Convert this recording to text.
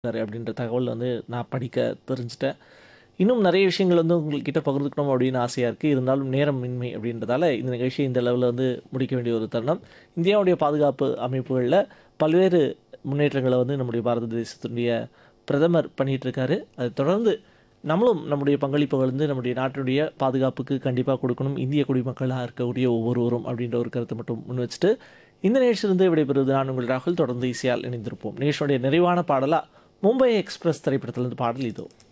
இருக்காரு அப்படின்ற தகவல் வந்து நான் படிக்க தெரிஞ்சுட்டேன் இன்னும் நிறைய விஷயங்கள் வந்து உங்கள்கிட்ட பகிர்ந்துக்கணும் அப்படின்னு ஆசையாக இருக்குது இருந்தாலும் நேரம் இன்மை அப்படின்றதால இந்த நிகழ்ச்சியை இந்த லெவலில் வந்து முடிக்க வேண்டிய ஒரு தருணம் இந்தியாவுடைய பாதுகாப்பு அமைப்புகளில் பல்வேறு முன்னேற்றங்களை வந்து நம்முடைய பாரத தேசத்தினுடைய பிரதமர் பண்ணிகிட்டு இருக்காரு அதை தொடர்ந்து நம்மளும் நம்முடைய பங்களிப்புகள் வந்து நம்முடைய நாட்டினுடைய பாதுகாப்புக்கு கண்டிப்பாக கொடுக்கணும் இந்திய குடிமக்களாக இருக்கக்கூடிய ஒவ்வொருவரும் அப்படின்ற ஒரு கருத்தை மட்டும் முன் வச்சுட்டு இந்த நிகழ்ச்சியிலிருந்து விடைபெறுவது நான் உங்கள் ராகுல் தொடர்ந்து இசையால் இணைந்திருப்போம் நிகழ்ச்சியுடைய நிறைவான பாடலாக மும்பை எக்ஸ்பிரஸ் திரைப்படத்திலிருந்து பாடல் இதோ